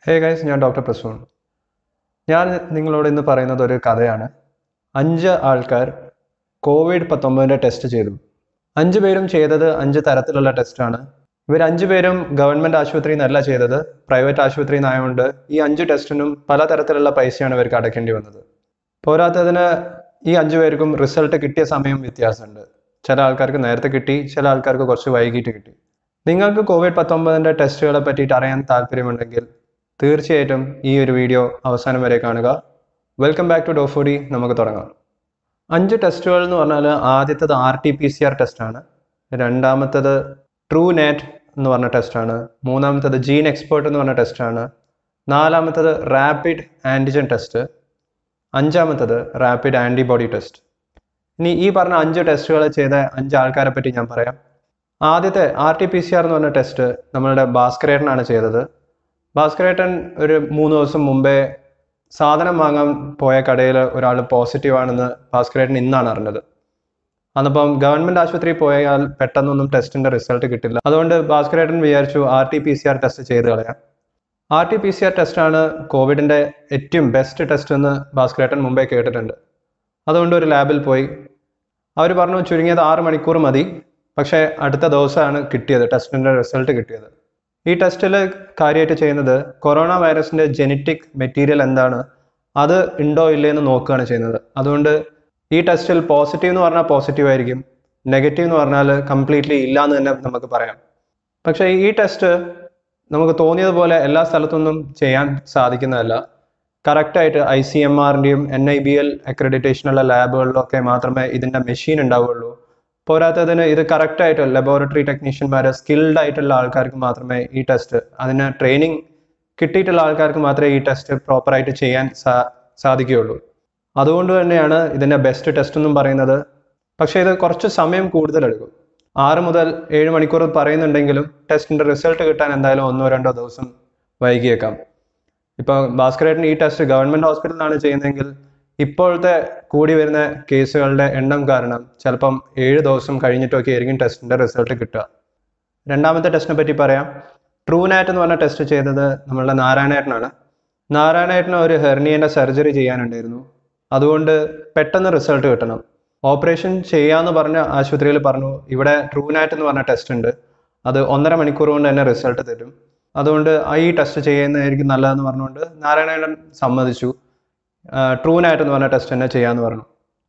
ഹേ guys ഞാൻ doctor Prasoon ഞാൻ നിങ്ങളോട് ഇന്ന് പറയുന്നത് ഒരു കഥയാണ് അഞ്ച് ആൾക്കാർ കോവിഡ് പത്തൊമ്പതിൻ്റെ ടെസ്റ്റ് ചെയ്തു അഞ്ച് പേരും ചെയ്തത് അഞ്ച് തരത്തിലുള്ള ടെസ്റ്റാണ് ഇവർ അഞ്ച് പേരും ഗവൺമെൻറ് ആശുപത്രിയിൽ നിന്നല്ല ചെയ്തത് പ്രൈവറ്റ് ആശുപത്രിയിൽ നിന്നായതുകൊണ്ട് ഈ അഞ്ച് ടെസ്റ്റിനും പലതരത്തിലുള്ള പൈസയാണ് ഇവർക്ക് അടയ്ക്കേണ്ടി വന്നത് പോരാത്തതിന് ഈ അഞ്ചു പേർക്കും റിസൾട്ട് കിട്ടിയ സമയം വ്യത്യാസമുണ്ട് ചില ആൾക്കാർക്ക് നേരത്തെ കിട്ടി ചില ആൾക്കാർക്ക് കുറച്ച് വൈകിട്ട് കിട്ടി നിങ്ങൾക്ക് കോവിഡ് പത്തൊമ്പതിൻ്റെ ടെസ്റ്റുകളെ പറ്റിയിട്ട് അറിയാൻ താല്പര്യമുണ്ടെങ്കിൽ തീർച്ചയായിട്ടും ഈ ഒരു വീഡിയോ അവസാനം വരെ കാണുക വെൽക്കം ബാക്ക് ടു ഡോഫോഡി നമുക്ക് തുടങ്ങാം അഞ്ച് ടെസ്റ്റുകൾ എന്ന് പറഞ്ഞാൽ ആദ്യത്തത് R T P C R ടെസ്റ്റാണ് രണ്ടാമത്തത് ട്രൂ നെറ്റ് എന്ന് പറഞ്ഞ ടെസ്റ്റാണ് മൂന്നാമത്തത് ജീൻ എക്സ്പേർട്ട് എന്ന് പറഞ്ഞ ടെസ്റ്റാണ് നാലാമത്തത് റാപ്പിഡ് ആൻറ്റിജൻ ടെസ്റ്റ് അഞ്ചാമത്തത് റാപ്പിഡ് ആൻറ്റിബോഡി ടെസ്റ്റ് ഇനി ഈ പറഞ്ഞ അഞ്ച് ടെസ്റ്റുകൾ ചെയ്ത അഞ്ച് ആൾക്കാരെ പറ്റി ഞാൻ പറയാം ആദ്യത്തെ R T P C R എന്ന് പറഞ്ഞ ടെസ്റ്റ് നമ്മളുടെ ഭാസ്കരേട്ടനാണ് ചെയ്തത് ഭാസ്കരേട്ടൻ ഒരു മൂന്ന് ദിവസം മുമ്പേ സാധനം വാങ്ങാൻ പോയ കടയിൽ ഒരാൾ പോസിറ്റീവ് ആണെന്ന് ഭാസ്കരേട്ടൻ ഇന്നാണ് അറിഞ്ഞത് അന്നപ്പം ഗവൺമെന്റ് ആശുപത്രിയിൽ പോയാൽ പെട്ടെന്നൊന്നും ടെസ്റ്റിന്റെ റിസൾട്ട് കിട്ടില്ല അതുകൊണ്ട് ഭാസ്കരേട്ടൻ വിചാരിച്ചു R T P C R test ചെയ്ത് കളയാം R T P C R ടെസ്റ്റാണ് കോവിഡിന്റെ ഏറ്റവും ബെസ്റ്റ് ടെസ്റ്റ് എന്ന് ഭാസ്കരേട്ടൻ മുമ്പേ കേട്ടിട്ടുണ്ട് അതുകൊണ്ട് ഒരു ലാബിൽ പോയി അവർ പറഞ്ഞു ചുരുങ്ങിയത് ആറ് മണിക്കൂർ മതി പക്ഷേ അടുത്ത ദിവസമാണ് കിട്ടിയത് ടെസ്റ്റിന്റെ റിസൾട്ട് കിട്ടിയത് ഈ ടെസ്റ്റിൽ കാര്യമായിട്ട് ചെയ്യുന്നത് കൊറോണ വൈറസിന്റെ ജെനറ്റിക് മെറ്റീരിയൽ എന്താണ് അത് ഉണ്ടോ ഇല്ലേ എന്ന് നോക്കുകയാണ് ചെയ്യുന്നത് അതുകൊണ്ട് ഈ ടെസ്റ്റിൽ പോസിറ്റീവ് എന്ന് പറഞ്ഞാൽ പോസിറ്റീവ് ആയിരിക്കും നെഗറ്റീവ് എന്ന് പറഞ്ഞാൽ കംപ്ലീറ്റ്ലി ഇല്ല എന്ന് തന്നെ നമുക്ക് പറയാം പക്ഷേ ഈ ടെസ്റ്റ് നമുക്ക് തോന്നിയതുപോലെ എല്ലാ സ്ഥലത്തൊന്നും ചെയ്യാൻ സാധിക്കുന്നതല്ല കറക്റ്റായിട്ട് ഐ സി എം ആറിൻ്റെയും എൻ ഐ ബി എൽ അക്രഡിറ്റേഷനുള്ള ലാബുകളിലൊക്കെ മാത്രമേ ഇതിൻ്റെ മെഷീൻ ഉണ്ടാവുകയുള്ളൂ പോരാത്തതിന് ഇത് കറക്റ്റായിട്ട് ലബോറട്ടറി ടെക്നീഷ്യന്മാർ സ്കിൽഡ് ആയിട്ടുള്ള ആൾക്കാർക്ക് മാത്രമേ ഈ ടെസ്റ്റ് അതിന് ട്രെയിനിങ് കിട്ടിയിട്ടുള്ള ആൾക്കാർക്ക് മാത്രമേ ഈ ടെസ്റ്റ് പ്രോപ്പറായിട്ട് ചെയ്യാൻ സാ സാധിക്കുകയുള്ളൂ അതുകൊണ്ട് തന്നെയാണ് ഇതിൻ്റെ ബെസ്റ്റ് ടെസ്റ്റ് എന്നും പറയുന്നത് പക്ഷേ ഇത് കുറച്ച് സമയം കൂടുതലെടുക്കും ആറ് മുതൽ ഏഴ് മണിക്കൂർ പറയുന്നുണ്ടെങ്കിലും ടെസ്റ്റിൻ്റെ റിസൾട്ട് കിട്ടാൻ എന്തായാലും ഒന്നോ രണ്ടോ ദിവസം വൈകിയേക്കാം ഇപ്പോൾ ഭാസ്കരേട്ടൻ ഈ ടെസ്റ്റ് ഗവൺമെൻറ് ഹോസ്പിറ്റലിലാണ് ചെയ്യുന്നതെങ്കിൽ ഇപ്പോഴത്തെ കൂടി വരുന്ന കേസുകളുടെ എണ്ണം കാരണം ചിലപ്പം ഏഴ് ദിവസം കഴിഞ്ഞിട്ടൊക്കെ ആയിരിക്കും ടെസ്റ്റിൻ്റെ റിസൾട്ട് കിട്ടുക രണ്ടാമത്തെ ടെസ്റ്റിനെ പറ്റി പറയാം ട്രൂനാറ്റ് എന്ന് പറഞ്ഞ ടെസ്റ്റ് ചെയ്തത് നമ്മളുടെ നാരായണേട്ടനാണ് നാരായണേട്ടന് ഒരു ഹെർണിയൻ്റെ സർജറി ചെയ്യാനുണ്ടായിരുന്നു അതുകൊണ്ട് പെട്ടെന്ന് റിസൾട്ട് കിട്ടണം ഓപ്പറേഷൻ ചെയ്യാന്ന് പറഞ്ഞ ആശുപത്രിയിൽ പറഞ്ഞു ഇവിടെ ട്രൂനാറ്റ് എന്ന് പറഞ്ഞ ടെസ്റ്റ് ഉണ്ട് അത് ഒന്നര മണിക്കൂർ കൊണ്ട് തന്നെ റിസൾട്ട് തരും അതുകൊണ്ട് ആ ഈ ടെസ്റ്റ് ചെയ്യുന്നതായിരിക്കും നല്ലതെന്ന് പറഞ്ഞുകൊണ്ട് നാരായണേട്ടൻ സമ്മതിച്ചു ട്രൂനായിട്ട് എന്ന് പറഞ്ഞ ടെസ്റ്റ് തന്നെ ചെയ്യാമെന്ന് പറഞ്ഞു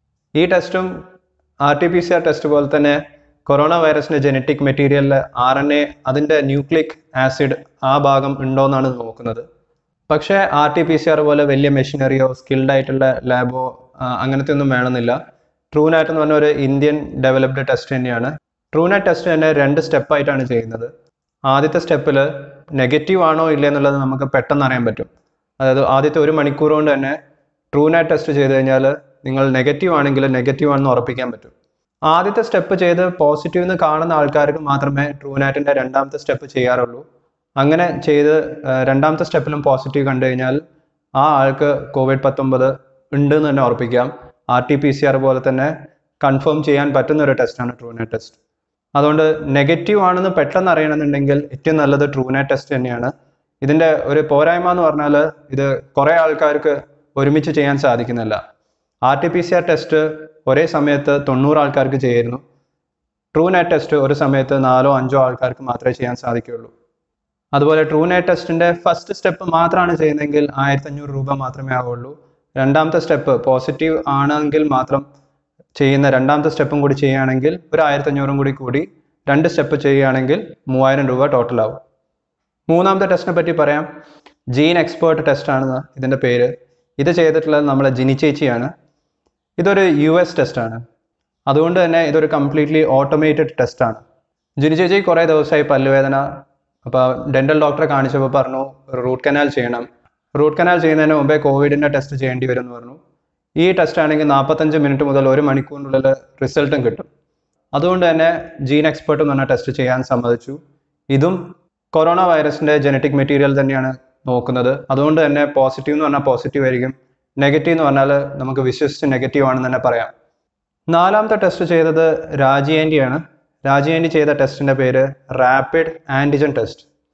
ഈ ടെസ്റ്റും R T P C R test പോലെ തന്നെ കൊറോണ വൈറസിന്റെ ജനറ്റിക് മെറ്റീരിയലിൽ ആർ എൻ എ അതിൻ്റെ ന്യൂക്ലിക് ആസിഡ് ആ ഭാഗം ഉണ്ടോയെന്നാണ് നോക്കുന്നത് പക്ഷേ R T P C R പോലെ വലിയ മെഷീനറിയോ സ്കിൽഡ് ആയിട്ടുള്ള ലാബോ അങ്ങനത്തെ ഒന്നും വേണമെന്നില്ല ട്രൂനാറ്റ് എന്ന് പറഞ്ഞ ഒരു ഇന്ത്യൻ ഡെവലപ്ഡ് ടെസ്റ്റ് തന്നെയാണ് ട്രൂനാറ്റ് ടെസ്റ്റ് തന്നെ രണ്ട് സ്റ്റെപ്പായിട്ടാണ് ചെയ്യുന്നത് ആദ്യത്തെ സ്റ്റെപ്പിൽ നെഗറ്റീവ് ആണോ ഇല്ലേ എന്നുള്ളത് നമുക്ക് പെട്ടെന്ന് അറിയാൻ പറ്റും അതായത് ആദ്യത്തെ ഒരു മണിക്കൂർ കൊണ്ട് തന്നെ ട്രൂനാറ്റ് ടെസ്റ്റ് ചെയ്ത് കഴിഞ്ഞാൽ നിങ്ങൾ നെഗറ്റീവ് ആണെങ്കിൽ നെഗറ്റീവ് ആണെന്ന് ഉറപ്പിക്കാൻ പറ്റും ആദ്യത്തെ സ്റ്റെപ്പ് ചെയ്ത് പോസിറ്റീവ് എന്ന് കാണുന്ന ആൾക്കാർക്ക് മാത്രമേ ട്രൂനാറ്റിൻ്റെ രണ്ടാമത്തെ സ്റ്റെപ്പ് ചെയ്യാറുള്ളൂ അങ്ങനെ ചെയ്ത് രണ്ടാമത്തെ സ്റ്റെപ്പിലും പോസിറ്റീവ് കണ്ടു കഴിഞ്ഞാൽ ആ ആൾക്ക് കോവിഡ് പത്തൊമ്പത് ഉണ്ട് എന്ന് തന്നെ ഉറപ്പിക്കാം R T P C R പോലെ തന്നെ കൺഫേം ചെയ്യാൻ പറ്റുന്ന ഒരു ടെസ്റ്റാണ് ട്രൂനാറ്റ് ടെസ്റ്റ് അതുകൊണ്ട് നെഗറ്റീവ് ആണെന്ന് പെട്ടെന്ന് അറിയണമെന്നുണ്ടെങ്കിൽ ഏറ്റവും നല്ലത് ട്രൂനാറ്റ് ടെസ്റ്റ് തന്നെയാണ് ഇതിൻ്റെ ഒരു പോരായ്മ എന്ന് പറഞ്ഞാൽ ഇത് കുറേ ആൾക്കാർക്ക് ഒരുമിച്ച് ചെയ്യാൻ സാധിക്കുന്നില്ല R T P C R test ഒരേ സമയത്ത് തൊണ്ണൂറ് ആൾക്കാർക്ക് ചെയ്യായിരുന്നു ട്രൂ നെറ്റ് ടെസ്റ്റ് ഒരു സമയത്ത് നാലോ അഞ്ചോ ആൾക്കാർക്ക് മാത്രമേ ചെയ്യാൻ സാധിക്കുകയുള്ളൂ അതുപോലെ ട്രൂ നെറ്റ് ടെസ്റ്റിൻ്റെ ഫസ്റ്റ് സ്റ്റെപ്പ് മാത്രമാണ് ചെയ്യുന്നതെങ്കിൽ ആയിരത്തി അഞ്ഞൂറ് രൂപ മാത്രമേ ആവുള്ളൂ രണ്ടാമത്തെ സ്റ്റെപ്പ് പോസിറ്റീവ് ആണെങ്കിൽ മാത്രം ചെയ്യുന്ന രണ്ടാമത്തെ സ്റ്റെപ്പും കൂടി ചെയ്യുകയാണെങ്കിൽ ഒരു ആയിരത്തി അഞ്ഞൂറും കൂടി കൂടി രണ്ട് സ്റ്റെപ്പ് ചെയ്യുകയാണെങ്കിൽ മൂവായിരം രൂപ ടോട്ടൽ ആവും മൂന്നാമത്തെ ടെസ്റ്റിനെ പറ്റി പറയാം ജീൻ എക്സ്പേർട്ട് ടെസ്റ്റാണ് ഇതിൻ്റെ പേര് ഇത് ചെയ്തിട്ടുള്ളത് നമ്മളെ ജിനി ചേച്ചിയാണ് ഇതൊരു യു എസ് ടെസ്റ്റാണ് അതുകൊണ്ട് തന്നെ ഇതൊരു കംപ്ലീറ്റ്ലി ഓട്ടോമേറ്റഡ് ടെസ്റ്റാണ് ജിനി ചേച്ചി കുറേ ദിവസമായി പല്ലുവേദന അപ്പോൾ ഡെൻ്റൽ ഡോക്ടറെ കാണിച്ചപ്പോൾ പറഞ്ഞു റൂട്ട് കനാൽ ചെയ്യണം റൂട്ട് കനാൽ ചെയ്യുന്നതിന് മുമ്പേ കോവിഡിൻ്റെ ടെസ്റ്റ് ചെയ്യേണ്ടി വരും എന്ന് പറഞ്ഞു ഈ ടെസ്റ്റ് ആണെങ്കിൽ നാൽപ്പത്തഞ്ച് മിനിറ്റ് മുതൽ ഒരു മണിക്കൂറിനുള്ളിൽ റിസൾട്ടും കിട്ടും അതുകൊണ്ട് തന്നെ ജീൻ എക്സ്പേർട്ട് എന്ന് പറഞ്ഞ ടെസ്റ്റ് ചെയ്യാൻ സമ്മതിച്ചു ഇതും കൊറോണ വൈറസിൻ്റെ ജനറ്റിക് മെറ്റീരിയൽ തന്നെയാണ് നോക്കുന്നത് അതുകൊണ്ട് തന്നെ പോസിറ്റീവ് എന്ന് പറഞ്ഞാൽ പോസിറ്റീവ് ആയിരിക്കും നെഗറ്റീവ് എന്ന് പറഞ്ഞാൽ നമുക്ക് വിശ്വസിച്ച് നെഗറ്റീവ് ആണെന്ന് തന്നെ പറയാം നാലാമത്തെ ടെസ്റ്റ് ചെയ്തത് രാജി ആൻറ്റിയാണ് രാജി ആൻറ്റി ചെയ്ത ടെസ്റ്റിൻ്റെ പേര് റാപ്പിഡ് ആൻറ്റിജൻ ടെസ്റ്റ്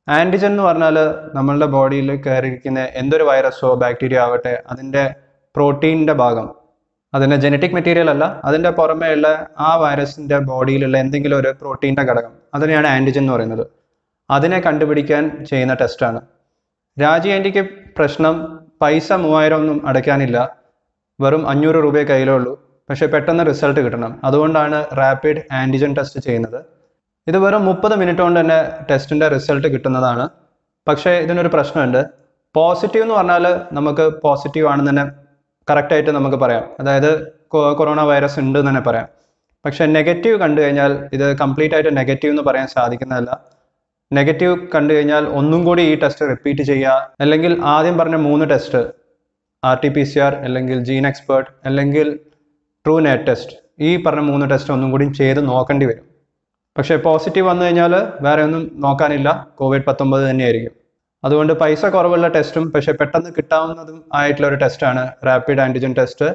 ആൻറ്റിജൻ എന്ന് പറഞ്ഞാൽ നമ്മളുടെ ബോഡിയിൽ കയറിയിരിക്കുന്ന എന്തൊരു വൈറസോ ബാക്ടീരിയ ആവട്ടെ അതിൻ്റെ പ്രോട്ടീനിൻ്റെ ഭാഗം അതിൻ്റെ ജനറ്റിക് മെറ്റീരിയൽ അല്ല അതിൻ്റെ പുറമേ ഉള്ള ആ വൈറസിൻ്റെ ബോഡിയിലുള്ള എന്തെങ്കിലും ഒരു പ്രോട്ടീൻ്റെ ഘടകം അതിനെയാണ് ആൻറ്റിജൻ എന്ന് പറയുന്നത് അതിനെ കണ്ടുപിടിക്കാൻ ചെയ്യുന്ന ടെസ്റ്റാണ് രാജി ആൻറ്റിക്ക് പ്രശ്നം പൈസ മൂവായിരം ഒന്നും അടയ്ക്കാനില്ല വെറും അഞ്ഞൂറ് രൂപയെ കയ്യിലുള്ളൂ പക്ഷേ പെട്ടെന്ന് റിസൾട്ട് കിട്ടണം അതുകൊണ്ടാണ് റാപ്പിഡ് ആൻറ്റിജൻ ടെസ്റ്റ് ചെയ്യുന്നത് ഇത് വെറും മുപ്പത് മിനിറ്റ് കൊണ്ട് തന്നെ ടെസ്റ്റിൻ്റെ റിസൾട്ട് കിട്ടുന്നതാണ് പക്ഷേ ഇതിനൊരു പ്രശ്നമുണ്ട് പോസിറ്റീവ് എന്ന് പറഞ്ഞാൽ നമുക്ക് പോസിറ്റീവ് ആണെന്ന് തന്നെ കറക്റ്റായിട്ട് നമുക്ക് പറയാം അതായത് കൊ- കൊറോണ വൈറസ് ഉണ്ട് എന്ന് തന്നെ പറയാം പക്ഷേ നെഗറ്റീവ് കണ്ടു കഴിഞ്ഞാൽ ഇത് കംപ്ലീറ്റ് ആയിട്ട് നെഗറ്റീവ് എന്ന് പറയാൻ സാധിക്കുന്നതല്ല നെഗറ്റീവ് കണ്ടു കഴിഞ്ഞാൽ ഒന്നും കൂടി ഈ ടെസ്റ്റ് റിപ്പീറ്റ് ചെയ്യുക അല്ലെങ്കിൽ ആദ്യം പറഞ്ഞ മൂന്ന് test R T P C R അല്ലെങ്കിൽ ജീൻ എക്സ്പേർട്ട് അല്ലെങ്കിൽ ട്രൂ നെറ്റ് ടെസ്റ്റ് ഈ പറഞ്ഞ മൂന്ന് ടെസ്റ്റ് ഒന്നും കൂടി ചെയ്ത് നോക്കേണ്ടി വരും പക്ഷേ പോസിറ്റീവ് വന്നു കഴിഞ്ഞാൽ വേറെ ഒന്നും നോക്കാനില്ല കോവിഡ് പത്തൊമ്പത് തന്നെയായിരിക്കും അതുകൊണ്ട് പൈസ കുറവുള്ള ടെസ്റ്റും പക്ഷേ പെട്ടെന്ന് കിട്ടാവുന്നതും ആയിട്ടുള്ള ഒരു ടെസ്റ്റാണ് റാപ്പിഡ് ആൻറ്റിജൻ ടെസ്റ്റ്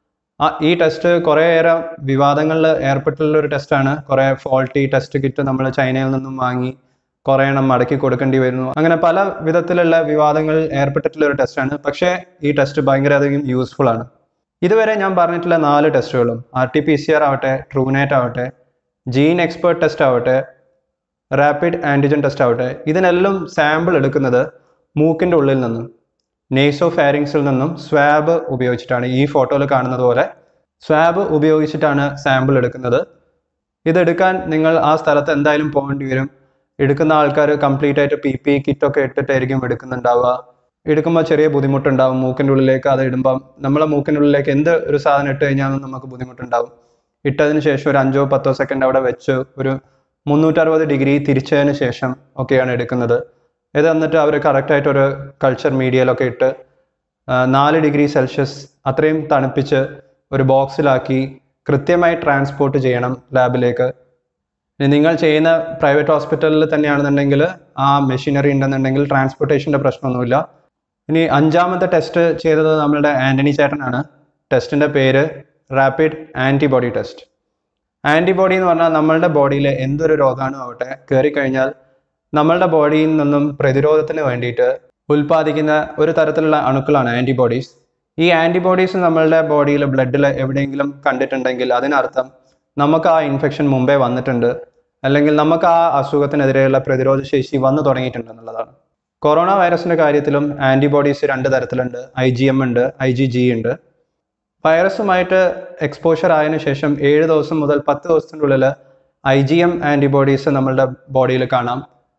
ആ ഈ ടെസ്റ്റ് കുറേയേറെ വിവാദങ്ങളിൽ ഏർപ്പെട്ടുള്ള ഒരു ടെസ്റ്റാണ് കുറേ ഫോൾട്ടി ടെസ്റ്റ് കിറ്റ് നമ്മൾ ചൈനയിൽ നിന്നും വാങ്ങി കുറേ എണ്ണം മടക്കി കൊടുക്കേണ്ടി വരുന്നു അങ്ങനെ പല വിധത്തിലുള്ള വിവാദങ്ങളിൽ ഏർപ്പെട്ടിട്ടുള്ള ഒരു ടെസ്റ്റാണ് പക്ഷേ ഈ ടെസ്റ്റ് ഭയങ്കര അധികം യൂസ്ഫുൾ ആണ് ഇതുവരെ ഞാൻ പറഞ്ഞിട്ടുള്ള നാല് ടെസ്റ്റുകളും R T P C R ആവട്ടെ ട്രൂനേറ്റ് ആവട്ടെ ജീൻ എക്സ്പേർട്ട് ടെസ്റ്റ് ആവട്ടെ റാപ്പിഡ് ആൻറ്റിജൻ ടെസ്റ്റ് ആവട്ടെ ഇതിനെല്ലാം സാമ്പിൾ എടുക്കുന്നത് മൂക്കിൻ്റെ ഉള്ളിൽ നിന്നും നേസോ ഫാരിങ്സിൽ നിന്നും സ്വാബ് ഉപയോഗിച്ചിട്ടാണ് ഈ ഫോട്ടോയിൽ കാണുന്നത് പോലെ സ്വാബ് ഉപയോഗിച്ചിട്ടാണ് സാമ്പിൾ എടുക്കുന്നത് ഇതെടുക്കാൻ നിങ്ങൾ ആ സ്ഥലത്ത് എന്തായാലും പോകേണ്ടി വരും എടുക്കുന്ന ആൾക്കാർ കംപ്ലീറ്റ് ആയിട്ട് പി പി കിറ്റൊക്കെ ഇട്ടിട്ടായിരിക്കും എടുക്കുന്നുണ്ടാവുക എടുക്കുമ്പോൾ ചെറിയ ബുദ്ധിമുട്ടുണ്ടാവും മൂക്കിൻ്റെ ഉള്ളിലേക്ക് അത് ഇടുമ്പം നമ്മളെ മൂക്കിൻ്റെ ഉള്ളിലേക്ക് എന്ത് ഒരു സാധനം ഇട്ട് കഴിഞ്ഞാലും നമുക്ക് ബുദ്ധിമുട്ടുണ്ടാവും ഇട്ടതിന് ശേഷം ഒരു അഞ്ചോ പത്തോ സെക്കൻഡ് അവിടെ വെച്ച് ഒരു മുന്നൂറ്ററുപത് ഡിഗ്രി തിരിച്ചതിന് ശേഷം ഒക്കെയാണ് എടുക്കുന്നത് ഇത് എന്നിട്ട് അവർ കറക്റ്റായിട്ട് ഒരു കൾച്ചർ മീഡിയയിലൊക്കെ ഇട്ട് ആ, നാല് ഡിഗ്രി സെൽഷ്യസ് അത്രയും തണുപ്പിച്ച് ഒരു ബോക്സിലാക്കി കൃത്യമായി ട്രാൻസ്പോർട്ട് ചെയ്യണം ലാബിലേക്ക് ഇനി നിങ്ങൾ ചെയ്യുന്ന പ്രൈവറ്റ് ഹോസ്പിറ്റലിൽ തന്നെയാണെന്നുണ്ടെങ്കിൽ ആ മെഷീനറി ഉണ്ടെന്നുണ്ടെങ്കിൽ ട്രാൻസ്പോർട്ടേഷൻ്റെ പ്രശ്നമൊന്നുമില്ല ഇനി അഞ്ചാമത്തെ ടെസ്റ്റ് ചെയ്തത് നമ്മളുടെ ആൻ്റണി ചേട്ടനാണ് ടെസ്റ്റിൻ്റെ പേര് റാപ്പിഡ് ആൻറ്റിബോഡി ടെസ്റ്റ് ആൻറ്റിബോഡി എന്ന് പറഞ്ഞാൽ നമ്മളുടെ ബോഡിയിൽ എന്തൊരു രോഗാണു ആവട്ടെ കയറിക്കഴിഞ്ഞാൽ നമ്മളുടെ ബോഡിയിൽ നിന്നും പ്രതിരോധത്തിന് വേണ്ടിയിട്ട് ഉൽപ്പാദിക്കുന്ന ഒരു തരത്തിലുള്ള അണുക്കളാണ് ആൻറ്റിബോഡീസ് ഈ ആൻറ്റിബോഡീസ് നമ്മളുടെ ബോഡിയിൽ ബ്ലഡിൽ എവിടെയെങ്കിലും കണ്ടിട്ടുണ്ടെങ്കിൽ അതിനർത്ഥം നമുക്ക് ആ ഇൻഫെക്ഷൻ മുമ്പേ വന്നിട്ടുണ്ട് അല്ലെങ്കിൽ നമുക്ക് ആ അസുഖത്തിനെതിരെയുള്ള പ്രതിരോധ ശേഷി വന്നു തുടങ്ങിയിട്ടുണ്ട് എന്നുള്ളതാണ് കൊറോണ വൈറസിന്റെ കാര്യത്തിലും ആൻറ്റിബോഡീസ് രണ്ട് തരത്തിലുണ്ട് ഐ ജി എം ഉണ്ട് ഐ ജി ജി ഉണ്ട് വൈറസുമായിട്ട് എക്സ്പോഷർ ആയതിനു ശേഷം ഏഴ് ദിവസം മുതൽ പത്ത് ദിവസത്തിൻ്റെ ഉള്ളിൽ ഐ ജി എം ആൻറ്റിബോഡീസ് നമ്മളുടെ ബോഡിയിൽ കാണാം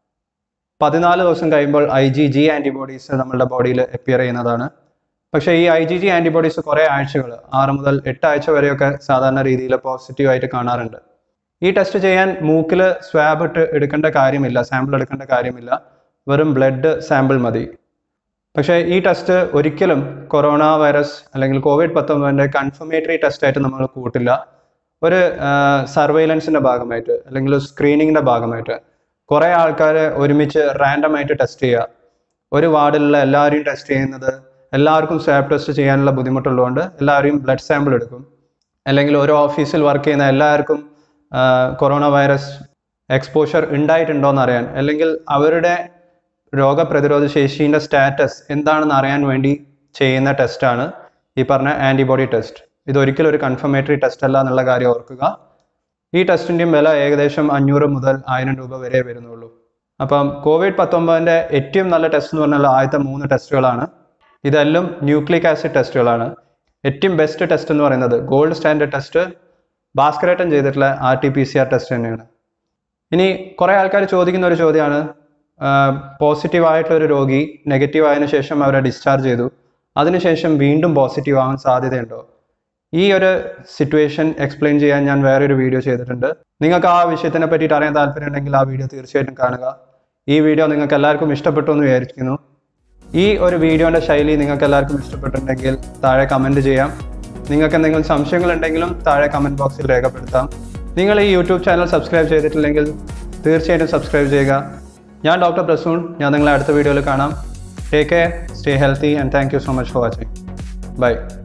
പതിനാല് ദിവസം കഴിയുമ്പോൾ ഐ ജി ജി ആൻറ്റിബോഡീസ് നമ്മളുടെ ബോഡിയിൽ അപ്പിയർ ചെയ്യുന്നതാണ് പക്ഷേ ഈ ഐ ജി ജി ആൻറ്റിബോഡീസ് കുറേ ആഴ്ചകൾ ആറ് മുതൽ എട്ട് ആഴ്ച വരെയൊക്കെ സാധാരണ രീതിയിൽ പോസിറ്റീവ് ആയിട്ട് കാണാറുണ്ട് ഈ ടെസ്റ്റ് ചെയ്യാൻ മൂക്കിൽ സ്വാബ് ഇട്ട് എടുക്കേണ്ട കാര്യമില്ല സാമ്പിൾ എടുക്കേണ്ട കാര്യമില്ല വെറും ബ്ലഡ് സാമ്പിൾ മതി പക്ഷേ ഈ ടെസ്റ്റ് ഒരിക്കലും കൊറോണ വൈറസ് അല്ലെങ്കിൽ കോവിഡ് പത്തൊമ്പതിൻ്റെ കൺഫർമേറ്ററി ടെസ്റ്റ് ആയിട്ട് നമ്മൾ കൂട്ടില്ല ഒരു സർവൈലൻസിൻ്റെ ഭാഗമായിട്ട് അല്ലെങ്കിൽ സ്ക്രീനിങ്ങിൻ്റെ ഭാഗമായിട്ട് കുറേ ആൾക്കാരെ ഒരുമിച്ച് റാൻഡം ആയിട്ട് ടെസ്റ്റ് ചെയ്യുക ഒരു വാർഡിലുള്ള എല്ലാവരെയും ടെസ്റ്റ് ചെയ്യുന്നത് എല്ലാവർക്കും സ്വാബ് ടെസ്റ്റ് ചെയ്യാനുള്ള ബുദ്ധിമുട്ടുള്ളതുകൊണ്ട് എല്ലാവരെയും ബ്ലഡ് സാമ്പിൾ എടുക്കും അല്ലെങ്കിൽ ഒരു ഓഫീസിൽ വർക്ക് ചെയ്യുന്ന എല്ലാവർക്കും കൊറോണ വൈറസ് എക്സ്പോഷർ ഉണ്ടായിട്ടുണ്ടോ എന്ന് അറിയാൻ അല്ലെങ്കിൽ അവരുടെ രോഗപ്രതിരോധ ശേഷീൻ്റെ സ്റ്റാറ്റസ് എന്താണെന്ന് അറിയാൻ വേണ്ടി ചെയ്യുന്ന ടെസ്റ്റാണ് ഈ പറഞ്ഞ ആൻറ്റിബോഡി ടെസ്റ്റ് ഇത് ഒരിക്കലും ഒരു കൺഫർമേറ്ററി ടെസ്റ്റ് അല്ല എന്നുള്ള കാര്യം ഓർക്കുക ഈ ടെസ്റ്റിൻ്റെയും വില ഏകദേശം അഞ്ഞൂറ് മുതൽ ആയിരം രൂപ വരെ വരുന്നുള്ളൂ അപ്പം കോവിഡ് പത്തൊമ്പതിൻ്റെ ഏറ്റവും നല്ല ടെസ്റ്റ് എന്ന് പറഞ്ഞാൽ ആദ്യത്തെ മൂന്ന് ടെസ്റ്റുകളാണ് ഇതെല്ലാം ന്യൂക്ലിക് ആസിഡ് ടെസ്റ്റുകളാണ് ഏറ്റവും ബെസ്റ്റ് ടെസ്റ്റ് എന്ന് പറയുന്നത് ഗോൾഡ് സ്റ്റാൻഡേർഡ് ടെസ്റ്റ് ഭാസ്കരേട്ടൻ ചെയ്തിട്ടുള്ള R T P C R test തന്നെയാണ് ഇനി കുറേ ആൾക്കാർ ചോദിക്കുന്ന ഒരു ചോദ്യമാണ് പോസിറ്റീവ് ആയിട്ടുള്ള ഒരു രോഗി നെഗറ്റീവ് ആയതിനു ശേഷം അവരെ ഡിസ്ചാർജ് ചെയ്തു അതിനുശേഷം വീണ്ടും പോസിറ്റീവ് ആവാൻ സാധ്യതയുണ്ടോ ഈ ഒരു സിറ്റുവേഷൻ എക്സ്പ്ലെയിൻ ചെയ്യാൻ ഞാൻ വേറൊരു വീഡിയോ ചെയ്തിട്ടുണ്ട് നിങ്ങൾക്ക് ആ വിഷയത്തിനെ പറ്റിയിട്ട് അറിയാൻ താല്പര്യം ഉണ്ടെങ്കിൽ ആ വീഡിയോ തീർച്ചയായിട്ടും കാണുക ഈ വീഡിയോ നിങ്ങൾക്ക് എല്ലാവർക്കും ഇഷ്ടപ്പെട്ടു എന്ന് വിചാരിക്കുന്നു ഈ ഒരു വീഡിയോൻ്റെ ശൈലി നിങ്ങൾക്ക് എല്ലാവർക്കും ഇഷ്ടപ്പെട്ടിട്ടുണ്ടെങ്കിൽ താഴെ കമൻറ്റ് ചെയ്യാം നിങ്ങൾക്ക് എന്തെങ്കിലും സംശയങ്ങളുണ്ടെങ്കിലും താഴെ കമൻറ്റ് ബോക്സിൽ രേഖപ്പെടുത്താം നിങ്ങൾ ഈ യൂട്യൂബ് ചാനൽ സബ്സ്ക്രൈബ് ചെയ്തിട്ടില്ലെങ്കിൽ തീർച്ചയായിട്ടും സബ്സ്ക്രൈബ് ചെയ്യുക ഞാൻ ഡോക്ടർ പ്രസൂൺ ഞാൻ നിങ്ങളെ അടുത്ത വീഡിയോയിൽ കാണാം take care stay healthy and thank you so much for watching by